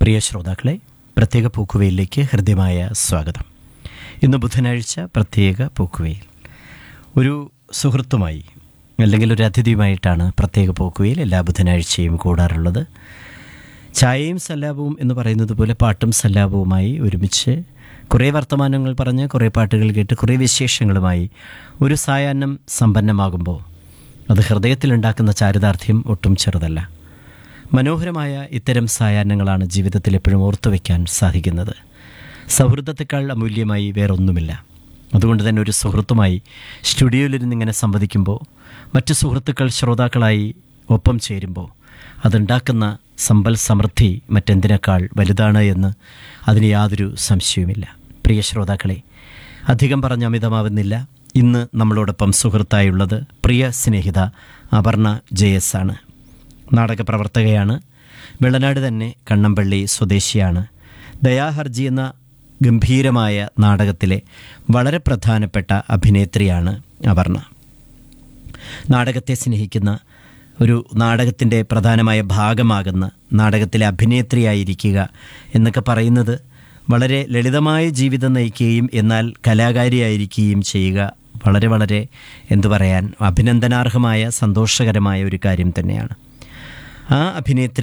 പ്രിയ ശ്രോതാക്കളെ പ്രത്യേക പൂക്കുവയിലേക്ക് ഹൃദ്യമായ സ്വാഗതം ഇന്ന് ബുധനാഴ്ച പ്രത്യേക പൂക്കുവയിൽ ഒരു സുഹൃത്തുമായി അല്ലെങ്കിൽ ഒരു അതിഥിയുമായിട്ടാണ് പ്രത്യേക പൂക്കുവയിൽ എല്ലാ ബുധനാഴ്ചയും കൂടാറുള്ളത് ചായയും സല്ലാപവും എന്ന് പറയുന്നത് പോലെ പാട്ടും സല്ലാപവുമായി ഒരുമിച്ച് കുറേ വർത്തമാനങ്ങൾ പറഞ്ഞ് കുറേ പാട്ടുകൾ കേട്ട് കുറേ വിശേഷങ്ങളുമായി ഒരു സായാഹ്നം സമ്പന്നമാകുമ്പോൾ അത് ഹൃദയത്തിലുണ്ടാക്കുന്ന ചാരിതാർത്ഥ്യം ഒട്ടും ചെറുതല്ല മനോഹരമായ ഇത്തരം സായാഹ്നങ്ങളാണ് ജീവിതത്തിൽ എപ്പോഴും ഓർത്തു വയ്ക്കാൻ സാധിക്കുന്നത് സൗഹൃദത്തെക്കാൾ അമൂല്യമായി വേറൊന്നുമില്ല അതുകൊണ്ട് തന്നെ ഒരു സുഹൃത്തുമായി സ്റ്റുഡിയോയിലിരുന്ന് ഇങ്ങനെ സംവദിക്കുമ്പോൾ മറ്റു സുഹൃത്തുക്കൾ ശ്രോതാക്കളായി ഒപ്പം ചേരുമ്പോൾ അതുണ്ടാക്കുന്ന സമ്പൽ സമൃദ്ധി മറ്റെന്തിനേക്കാൾ വലുതാണ് എന്ന് അതിന് യാതൊരു സംശയവുമില്ല പ്രിയ ശ്രോതാക്കളെ അധികം പറഞ്ഞ് അമിതമാവുന്നില്ല ഇന്ന് നമ്മളോടൊപ്പം സുഹൃത്തായുള്ളത് പ്രിയ സ്നേഹിത അപർണ ജെ എസ് ആണ് നാടകപ്രവർത്തകയാണ് വെള്ളനാട് തന്നെ കണ്ണമ്പള്ളി സ്വദേശിയാണ് ദയാഹർജി എന്ന ഗംഭീരമായ നാടകത്തിലെ വളരെ പ്രധാനപ്പെട്ട അഭിനേത്രിയാണ് അപർണ നാടകത്തെ സ്നേഹിക്കുന്ന ഒരു നാടകത്തിൻ്റെ പ്രധാനമായ ഭാഗമാകുന്ന നാടകത്തിലെ അഭിനേത്രിയായിരിക്കുക എന്നൊക്കെ പറയുന്നത് വളരെ ലളിതമായ ജീവിതം നയിക്കുകയും എന്നാൽ കലാകാരിയായിരിക്കുകയും ചെയ്യുക വളരെ വളരെ എന്തു പറയാൻ അഭിനന്ദനാർഹമായ സന്തോഷകരമായ ഒരു കാര്യം തന്നെയാണ് ആ അഭിനേത്രി